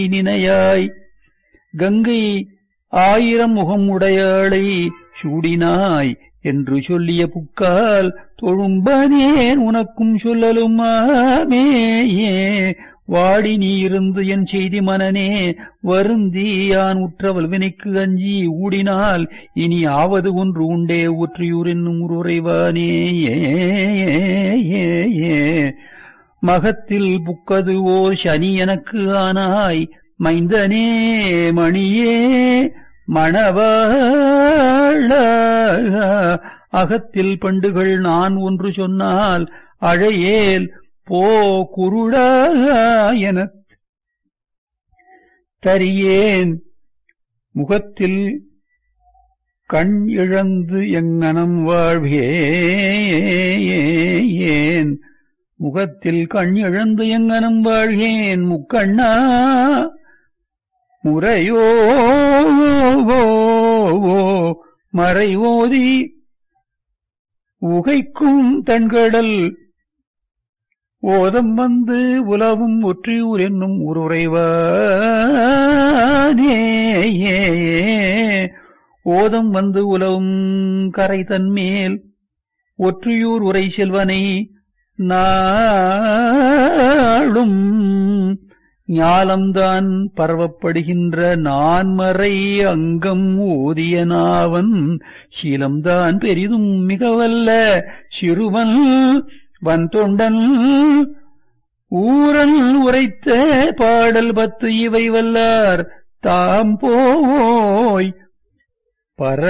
நினையாய் கங்கை ஆயிரம் முகம் உடையாளை சூடினாய் என்று சொல்லிய புக்கால் தொழும்பனேன் உனக்கும் சொல்லலுமாமேயே வாடி நீ இருந்து என் செய்தி மனனே வருந்தி யான் உற்றவள் வினைக்கு அஞ்சி ஊடினால் இனி ஆவது ஒன்று உண்டே ஒற்றியூர் என்னும் உரைவானே மகத்தில் புக்கது ஓர் சனி எனக்கு ஆனாய் மைந்தனே மணியே மணவாழ அகத்தில் பண்டுகள் நான் ஒன்று சொன்னால் அழையேல் போ குருடா எனத் தரியேன் முகத்தில் கண் இழந்து எங்கனம் வாழ்வேன் முகத்தில் கண் இழந்து எங்கனம் வாழ்கேன் முக்கண்ணா முறையோ மறை ஓதி உகைக்கும் தன்கடல் ஓதம் வந்து உலவும் ஒற்றியூர் என்னும் உருறைவானே ஓதம் வந்து உலவும் கரை தன்மேல் ஒற்றியூர் உரை செல்வனை நாளும் ஞாலம்தான் பரவப்படுகின்ற நான்மறை அங்கம் ஓதிய நாவன் சீலம்தான் பெரிதும் மிகவல்ல சிறுவன் வந்தொண்டன் ஊரல் உரைத்த பாடல் பத்து இவை வல்லார் தாம் போய் பர